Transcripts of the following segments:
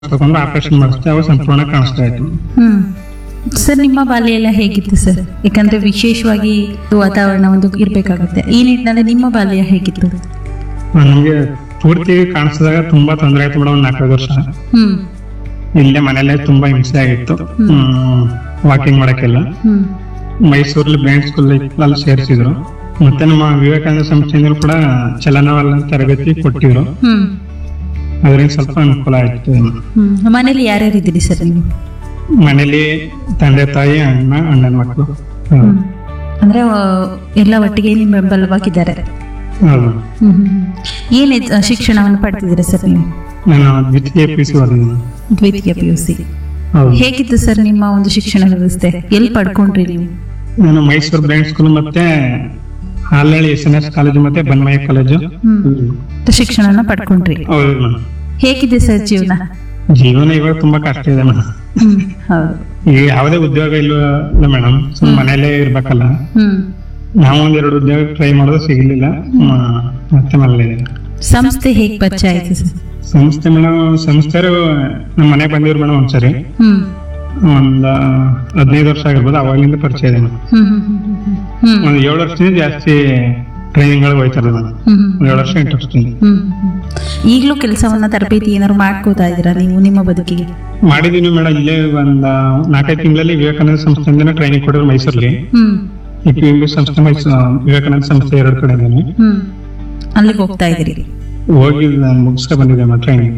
ತಗೊಂಡು ಆಪರೇಷನ್ ಮಾಡಿಸ್ತೆ ಅವಾಗ ಸಂಪೂರ್ಣ ಕಾಣಿಸ್ತಾ ಇತ್ತು ಹ್ಮ್ ಸರ್ ನಿಮ್ಮ ಬಾಲ್ಯ ಎಲ್ಲ ಹೇಗಿತ್ತು ಸರ್ ಯಾಕಂದ್ರೆ ವಿಶೇಷವಾಗಿ ವಾತಾವರಣ ಒಂದು ಇರ್ಬೇಕಾಗುತ್ತೆ ಈ ನಿಟ್ಟಿನಲ್ಲಿ ನಿಮ್ಮ ಬಾಲ್ಯ ಹೇಗಿತ್ತು ನಮಗೆ ಪೂರ್ತಿ ಕಾಣಿಸಿದಾಗ ತುಂಬಾ ತೊಂದರೆ ಆಯ್ತು ಮೇಡಮ್ ಒಂದು ನಾಲ್ಕೈದು ವರ್ಷ ಹ್ಮ್ ಇಲ್ಲೇ ಮನೆಯಲ್ಲೇ ತುಂಬಾ ಹಿಂಸೆ ಆಗಿತ್ತು ವಾಕಿಂಗ್ ಮಾಡಕ್ಕೆಲ್ಲ ಹ್ಮ್ ಮೈಸೂರಲ್ಲಿ ಬ್ಯಾಂಡ್ ಸ್ಕೂಲ್ ಅಲ್ಲಿ ಸೇರಿಸಿದ್ರು ಮತ್ತೆ ನಮ್ಮ ವಿವೇಕಾನಂದ ಸಂಸ್ಥೆಯಿಂದ ಕೂಡ ಚಲನವಲನ ತರಬೇತಿ ಕೊಟ್ಟಿದ್ರು ಹ್ಮ್ ಅದರಿಂದ ಸ್ವಲ್ಪ ಅನುಕೂಲ ಆಯ್ತು ಹ್ಮ್ ಮನೇಲಿ ಯಾರ್ಯಾರು ಇದ್ದೀರಿ ಸರ್ ನೀವು ಮನೇಲಿ ತಂದೆ ತಾಯಿ ಅಣ್ಣ ಅಣ್ಣನ ಮಕ್ಕಳು ಹ್ಮ್. ಅಂದ್ರೆ ಆ, ಎಲ್ಲ ಒಟ್ಟಿಗೆ ನಿಮ್ಮ ಬೆಂಬಲವಾಗಿದ್ದಾರೆ ಹೌದು ಹ್ಮ್ ಹ್ಮ್ ಹ್ಮ್. ಏನ್ ಇದ್- ಶಿಕ್ಷಣವನ್ನು ಪಡ್ತಿದ್ದೀರಾ ಸರ್ ನೀವು ನಾನು ದ್ವಿತೀಯ ಪಿ ಸಿ ಓದಿದ್ದೀನಿ ದ್ವಿತೀಯ ಪಿ ಯು ಸಿ ಹೌದು ಹೇಗಿತ್ತು ಸರ್ ನಿಮ್ಮ ಒಂದು ಶಿಕ್ಷಣ ವ್ಯವಸ್ಥೆ ಎಲ್ಲಿ ಪಡ್ಕೊಂಡ್ರಿ ನೀವು ನಾನು ಮೈಸೂರು ಬ್ಯಾಂಡ್ ಸ್ಕೂಲ್ ಮತ್ತೆ Halahalli S N S college ಮತ್ತೆ ಬನ್ಮಯ್ಯ ಕಾಲೇಜು ಹ್ಮ್ ಶಿಕ್ಷಣನ ಪಡ್ಕೊಂಡ್ರಿ ಹೌದು ಮೇಡಮ್ ಹೇಗಿದೆ ಸರ್ ಜೀವನ ಜೀವನ ಇವಾಗ ತುಂಬಾ ಕಷ್ಟ ಇದೆ ಮೇಡಮ್ ಹ್ಮ್ ಹೌದು ಈಗ ಯಾವುದೇ ಉದ್ಯೋಗ ಇಲ್ಲ ಮೇಡಮ್ ಸುಮ್ಮನೆ ಮನೆಯಲ್ಲೇ ಇರ್ಬೇಕಲ್ಲ ಹ್ಮ್ ನಾವು ಒಂದೆರಡು ಉದ್ಯೋಗ ಟ್ರೈ ಮಾಡೋದು ಸಿಗಲಿಲ್ಲ ಮ- ಮತ್ತೆ ಮನೇಲಿ ಸಂಸ್ಥೆ ಹೇಗ್ ಪರಿಚಯ ಆಯ್ತು ಸರ್ ಸಂಸ್ಥೆ ಮೇಡಮ್ ಸಂಸ್ಥೆಯವರು ನಮ್ಮ ಮನೆಗೆ ಬಂದಿದ್ರು ಮೇಡಮ್ ಒಂದ್ಸರಿ ಹ್ಮ್ ಒಂದ್ ಹದಿನೈದು ವರ್ಷ ಆಗಿರ್ಬೋದು ಅವಾಗಲಿಂದ ಪರಿಚಯ ಇದೆ ಮೇಡಮ್ ಹ್ಮ್ ಹ್ಮ್ ಹ್ಮ್ ಹ್ಮ್ ಹ್ಮ್ ಒಂದ್ ಏಳು ವರ್ಷದಿಂದ ಜಾಸ್ತಿ ಟ್ರೈನಿಂಗ್ ಗಳಿಗೆ ಹೋಯ್ತಾರೆ ಮೇಡಮ್ ಹ್ಮ್ ಹ್ಮ್ ಒಂದ್ ಏಳು ವರ್ಷ ಎಂಟು ವರ್ಷದಿಂದ ಹ್ಮ್ ಹ್ಮ್. ಈಗ್ಲೂ ಕೆಲಸವನ್ನ ತರಬೇತಿ ಏನಾದ್ರು ಮಾಡ್ಕೋತಾ ಇದ್ದೀರಾ ನೀವು ನಿಮ್ಮ ಬದುಕಿಗೆ ಮಾಡಿದೀನಿ ಮೇಡಮ್ ಇಲ್ಲೇ ಒಂದ್ ನಾಲ್ಕೈದು ತಿಂಗಳಲ್ಲಿ ವಿವೇಕಾನಂದ ಸಂಸ್ಥೆಯಿಂದ ಟ್ರೈನಿಂಗ್ ಕೊಡೋರು ಮೈಸೂರಲ್ಲಿ ಹ್ಮ್ ಈ ಪಿ ಎಂ ಬಿ ಸಂಸ್ಥೆ ಮೈಸೂರು ವಿವೇಕಾನಂದ ಸಂಸ್ಥೆ ಎರಡು ಕಡೆ ಇದ್ದೀನಿ ಹ್ಮ್ ಅಲ್ಲಿಗೆ ಹೋಗ್ತಾ ಇದ್ದೀರಿ ಹೋಗಿ ಮುಗಿಸ್ಕೊ ಬಂದಿದ್ದೆ ಟ್ರೈನಿಂಗ್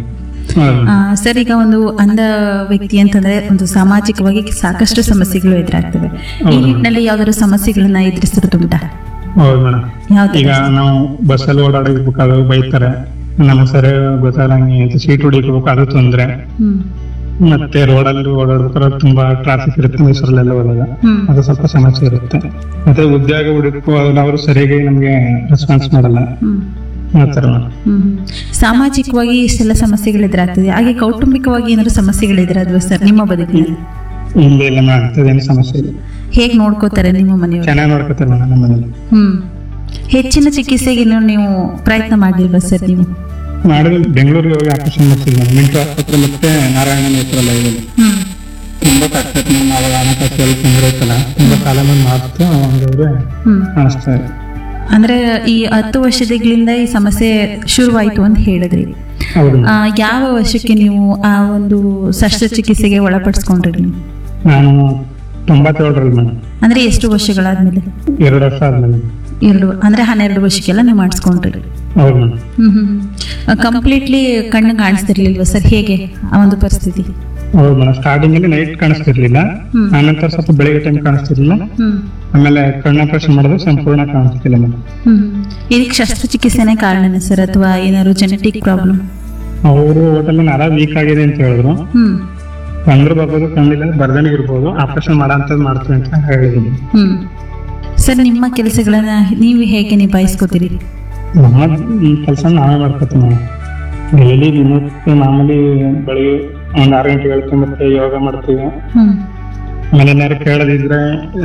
ಆ, ಸರ್ ಈಗ ಒಂದು ಅಂಧ ವ್ಯಕ್ತಿ ಅಂತಂದ್ರೆ ಒಂದು ಸಾಮಾಜಿಕವಾಗಿ ಸಾಕಷ್ಟು ಸಮಸ್ಯೆಗಳು ಎದುರಾಗ್ತವೆ ಈ ಹೌದು. ನಿಟ್ಟಿನಲ್ಲಿ ಯಾವ್ದಾದ್ರು ಸಮಸ್ಯೆಗಳನ್ನ ಎದುರಿಸಿರುತ್ತುಂಟಾ ಹೌದು ಮೇಡಮ್ ಯಾವ್ದು ಈಗ ನಾವು ಬಸ್ಸಲ್ಲಿ ಓಡಾಡಬೇಕಾದ್ರೆ ಬೈತಾರೆ ನಮ್ಮ ಸರಿ ಗೊತ್ತಾಗಂಗೆ ಅಂತ ಸೀಟ್ ಹೊಡಿಬೇಕು ಅದು ತೊಂದ್ರೆ ಹ್ಮ್ ಮತ್ತೆ ರೋಡಲ್ಲಿ ಓಡಾಡ್ಬೇಕಾದ್ರೆ ತುಂಬಾ ಟ್ರಾಫಿಕ್ ಇರುತ್ತೆ ಮೈಸೂರಲ್ಲೆಲ್ಲ ಹೋದಾಗ ಹ್ಮ್ ಅದು ಸ್ವಲ್ಪ ಸಮಸ್ಯೆ ಇರುತ್ತೆ ಮತ್ತೆ ಉದ್ಯೋಗ ಹುಡುಕು ಅವರು ಸರಿಯಾಗಿ ನಮ್ಗೆ ರೆಸ್ಪಾನ್ಸ್ ಮಾಡಲ್ಲ ಹ್ಮ್ ಆ ಥರ ಮೇಡಮ್. ಹ್ಮ್ ಹ್ಮ್. ಸಾಮಾಜಿಕವಾಗಿ ಇಷ್ಟೆಲ್ಲ ಸಮಸ್ಯೆಗಳು ಎದುರಾಗ್ತದೆ ಹಾಗೆ ಕೌಟುಂಬಿಕವಾಗಿ ಏನಾದ್ರು ಸಮಸ್ಯೆಗಳು ಎದುರಾದ್ವಾ ಸರ್ ನಿಮ್ಮ ಬದುಕಿನಲ್ಲಿ ಇಲ್ಲ ಇಲ್ಲ ಮೇಡಮ್ ಅಂಥದ್ದೇನು ಸಮಸ್ಯೆ ಇಲ್ಲ ಹೇಗ್ ನೋಡ್ಕೋತಾರೆ ನಿಮ್ಮ ಮನೆಯವರು ಚೆನ್ನಾಗಿ ನೋಡ್ಕೊತಾರೆ ಮೇಡಮ್ ನಮ್ಮ ಮನೇಲಿ ಹ್ಮ್ ಹೆಚ್ಚಿನ ಚಿಕಿತ್ಸೆಗೆ ಇನ್ನು ನೀವು ಪ್ರಯತ್ನ ಮಾಡಿಲ್ವಾ ಸರ್ ನೀವು ಮಾಡಿದ್ರೆ ಬೆಂಗಳೂರಿಗೆ ಹೋಗಿ ಆಪರೇಷನ್ ಮಾಡ್ತಿದ್ವಿ ಮೇಡಮ್ ಮಿಂಟು ಆಸ್ಪತ್ರೆ ಮತ್ತೆ ನಾರಾಯಣ ನೇತ್ರಲ್ಲ ಇದೆ ಹ್ಮ್ ತುಂಬಾ ಕಷ್ಟ ಆಯ್ತು ಮೇಡಮ್ ಅವಾಗ ಹಣಕಾಸು ಎಲ್ಲ ತೊಂದರೆ ಇತ್ತಲ್ಲ ತುಂಬಾ ಕಾಲ ಮೇಲೆ ಮಾಡ್ತು ಅವಾಗ ಹ್ಮ್ ಕಾಣಿಸ್ತಾ ಇದೆ ಅಂದ್ರೆ ಈ ಹತ್ತು ವರ್ಷಗಳಿಂದ ಈ ಸಮಸ್ಯೆ ಶುರುವಾಯ್ತು ಅಂತ ಹೇಳಿದ್ರಿ ಹೌದು ಆ, ಯಾವ ವರ್ಷಕ್ಕೆ ನೀವು ಆ ಒಂದು ಶಸ್ತ್ರಚಿಕಿತ್ಸೆಗೆ ಒಳಪಡಿಸ್ಕೊಂಡ್ರಿ ನೀವು ನಾನು ತೊಂಬತ್ತೇಳರಲ್ಲಿ ಮೇಡಮ್ ಅಂದ್ರೆ ಎಷ್ಟು ವರ್ಷಗಳಾದ್ಮೇಲೆ ಎರಡು ವರ್ಷ ಆದ್ಮೇಲೆ ಎರಡು ಅಂದ್ರೆ ಹನ್ನೆರಡು ವರ್ಷಕ್ಕೆಲ್ಲ ನೀವು ಮಾಡಿಸ್ಕೊಂಡ್ರಿ ಹೌದು ಮೇಡಮ್ ಹ್ಮ್ ಹ್ಮ್ ಕಂಪ್ಲೀಟ್ಲಿ ಕಣ್ಣು ಕಾಣಿಸ್ತಿರ್ಲಿಲ್ವಾ ಸರ್ ಹೇಗೆ ಆ ಒಂದು ಪರಿಸ್ಥಿತಿ ಹೌದು ಮೇಡಮ್ ಸ್ಟಾರ್ಟಿಂಗ್ ಅಲ್ಲಿ ನೈಟ್ ಕಾಣಿಸ್ತಿರ್ಲಿಲ್ಲ ಹ್ಮ್. ಆನಂತರ ಸ್ವಲ್ಪ ಬೆಳಿಗ್ಗೆ ಟೈಮ್ ಕಾಣಿಸ್ತಿರ್ಲಿಲ್ಲ ಹ್ಮ್ ಆಮೇಲೆ ಕಣ್ಣು ಆಪರೇಷನ್ ಮಾಡಿದ್ರೆ ಸಂಪೂರ್ಣ ಕಾಣಿಸ್ತಿಲ್ಲ ಮೇಡಮ್ ಹ್ಮ್ ಇದಕ್ಕೆ ಶಸ್ತ್ರಚಿಕಿತ್ಸೆನೇ ಕಾರಣನೇ ಸರ್ ಅಥವಾ ಏನಾದ್ರು ಜೆನೆಟಿಕ್ ಪ್ರಾಬ್ಲಮ್ ಅವರು ಹೋಟೆಲ್ ನರ ವೀಕ್ ಆಗಿದೆ ಅಂತ ಹೇಳಿದ್ರು ಹ್ಮ್ ಬಂದ್ರು ಬರ್ಬೋದು ಕಣ್ಣಿಲ್ಲ ಬರ್ದೇನೆ ಇರ್ಬೋದು ಆಪರೇಷನ್ ಮಾಡಂತದ್ ಮಾಡ್ತೀವಿ ಅಂತ ಹೇಳಿದ್ರು ಹ್ಮ್ ಸರ್ ನಿಮ್ಮ ಕೆಲಸಗಳನ್ನ ನೀವು ಹೇಗೆ ನಿಭಾಯಿಸ್ಕೋತೀರಿ ನಮ್ಮ ಈ ಕೆಲಸ ನಾವೇ ಮಾಡ್ಕೊತೀವಿ ನಾವು ಡೈಲಿ ದಿನಕ್ಕೆ ಮಾಮೂಲಿ ಬೆಳಿಗ್ಗೆ ಒಂದ್ ಆರು ಗಂಟೆಗೆ ಹೇಳ್ತೀವಿ ಮತ್ತೆ ಯೋಗ ಮಾಡ್ತೀವಿ ಹ್ಮ್ ಆಮೇಲೆ ಏನಾದ್ರು ಕೇಳದಿದ್ರೆ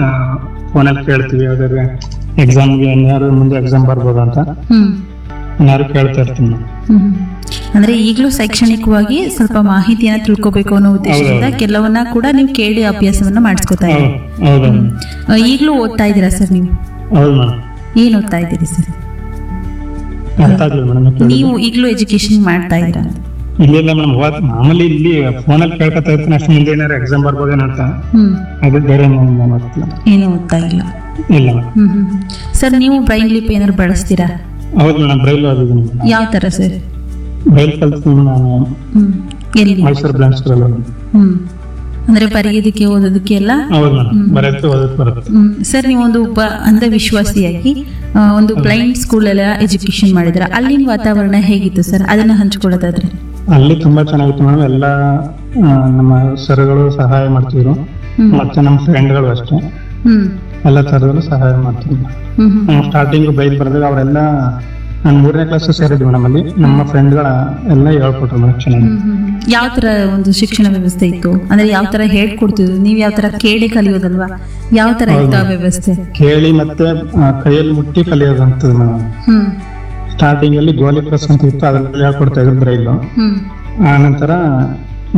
ಫೋನಲ್ಲಿ ಕೇಳ್ತೀವಿ ಯಾವ್ದಾದ್ರು ಎಕ್ಸಾಮ್ಗೆ ಏನಾದ್ರು ಮುಂದೆ ಎಕ್ಸಾಮ್ ಬರ್ಬೋದು ಅಂತ ಹ್ಮ್ ಏನಾದ್ರು ಕೇಳ್ತಾ ಇರ್ತೀನಿ ನಾವು. ಹ್ಮ್. ಅಂದ್ರೆ ಈಗಲೂ ಶೈಕ್ಷಣಿಕವಾಗಿ ಸ್ವಲ್ಪ ಮಾಹಿತಿಯನ್ನ ತಿಳ್ಕೊಬೇಕು ಅನ್ನೋ ಉದ್ದೇಶದಿಂದ ಹೌದೌದು. ಕೆಲವನ್ನ ಕೂಡ ನೀವು ಕೇಳಿ ಅಭ್ಯಾಸವನ್ನ ಮಾಡಿಸ್ಕೊತಾ ಇದ್ದೀರಿ ಹೌದು ಹೌದು ಆ, ಈಗ್ಲೂ ಓದ್ತಾ ಇದ್ದೀರಾ ಸರ್ ನೀವು ಹೌದು ಮೇಡಮ್ ಏನ್ ಓದ್ತಾ ಇದ್ದೀರಿ ಸರ್ ಅರ್ಥ ಆಗ್ಲಿಲ್ಲ ಮೇಡಮ್ ನೀವು ಈಗಲೂ ಎಜುಕೇಶನ್ ಮಾಡ್ತಾ ಇದ್ದೀರಾ ಇಲ್ಲ ಇಲ್ಲ ಮೇಡಮ್ ಮಾಮೂಲಿ ಇಲ್ಲಿ ಫೋನಲ್ಲಿ ಕೇಳ್ಕೊತಾ ಇರ್ತೀನಿ ಅಷ್ಟು ಮುಂದೆ ಏನಾದ್ರು ಎಕ್ಸಾಮ್ ಬರ್ಬೋದೇನೋ ಅಂತ ಹ್ಮ್ ಅದು ಬೇರೆ ನಾನು ಗೊತ್ತಿಲ್ಲ ಏನು ಓದ್ತಾ ಇಲ್ಲ ಇಲ್ಲ ಮೇಡಮ್ ಹ್ಮ್ ಹ್ಮ್ ಸರ್ ನೀವು ಬ್ರೈನ್ ಲಿಪ್ ಏನಾದ್ರು ಬಳಸ್ತೀರಾ ಹೌದು ಮೇಡಮ್ ಬ್ರೈಲ್ ಓದಿದ್ದೀನಿ ಯಾವ ತರ ಸರ್ ಬ್ರೈಲ್ ಕಲ್ತೀನಿ ನಾನು ಹ್ಮ್ ಎಲ್ಲಿ ಮೈಸೂರು ಬ್ಲಾಂಕ್ ಸ್ಕೂಲಲ್ಲಿ ಓದಿದ್ದೀನಿ. ಹ್ಮ್ ಅಂದ್ರೆ ಬರೆಯೋದಕ್ಕೆ ಓದೋದಕ್ಕೆ ಎಲ್ಲ ಹೌದು ಮೇಡಮ್ ಬರೆಯೋಕ್ಕೆ ಓದಕ್ಕೆ ಬರುತ್ತೆ ಹ್ಮ್. ಸರ್ ನೀವು ಒಂದು ಒಬ್ಬ ಅಂಧವಿಶ್ವಾಸಿಯಾಗಿ ಆ, ಒಂದು ಬ್ಲೈಂಡ್ ಸ್ಕೂಲ್ ಎಲ್ಲ ಎಜುಕೇಶನ್ ಮಾಡಿದ್ರ ಅಲ್ಲಿನ ವಾತಾವರಣ ಹೇಗಿತ್ತು ಸರ್ ಅದನ್ನ ಹಂಚ್ಕೊಳ್ಳೋದಾದ್ರೆ ಅಲ್ಲಿ ತುಂಬಾ ಚೆನ್ನಾಗಿತ್ತು ಮೇಡಮ್ ಎಲ್ಲ ಆ, ನಮ್ಮ ಸರ್ಗಳು ಸಹಾಯ ಮಾಡ್ತಿದ್ರು ಹ್ಮ್. ಮತ್ತೆ ನಮ್ಮ ಫ್ರೆಂಡ್ಗಳು ಅಷ್ಟೇ ಹ್ಮ್ ಎಲ್ಲ ತರದಲ್ಲೂ ಸಹಾಯ ಮಾಡ್ತಿದ್ರು ಹ್ಮ್ ಹ್ಮ್ ನಾವು ಸ್ಟಾರ್ಟಿಂಗ್ ಬೈಕ್ ಬರೆದಾಗ ಅವರೆಲ್ಲ ನಾನು ಮೂರನೇ ಕ್ಲಾಸ್ ಸೇರಿದ್ವಿ ಮೇಡಮ್ ಅಲ್ಲಿ ನಮ್ಮ ಫ್ರೆಂಡ್ಗಳ ಎಲ್ಲ ಹೇಳ್ಕೊಟ್ರು ಮೇಡಮ್ ಚೆನ್ನಾಗಿ ಹ್ಮ್ ಹ್ಮ್ ಹ್ಮ್. ಯಾವ ತರ ಒಂದು ಶಿಕ್ಷಣ ವ್ಯವಸ್ಥೆ ಇತ್ತು ಅಂದ್ರೆ ಯಾವ ತರ ಹೇಳ್ಕೊಡ್ತಿದ್ರು ನೀವ್ ಯಾವ ತರ ಕೇಳಿ ಕಲಿಯೋದಲ್ವಾ ಯಾವ ತರ ಇತ್ತು ಆ ವ್ಯವಸ್ಥೆ ಕೇಳಿ ಮತ್ತೆ ಆ, ಕೈಯಲ್ಲಿ ಮುಟ್ಟಿ ಕಲಿಯೋದಂತದ್ದು ಮೇಡಮ್ ಹ್ಮ್ ಸ್ಟಾರ್ಟಿಂಗ್ ಅಲ್ಲಿ ಗೋಲಿ ಪ್ರೆಸ್ ಅಂತ ಇತ್ತು ಅದನ್ನೆಲ್ಲ ಹೇಳ್ಕೊಡ್ತಾ ಇದ್ರು ಬ್ರೈಲು ಹ್ಮ್ ಆ ನಂತರ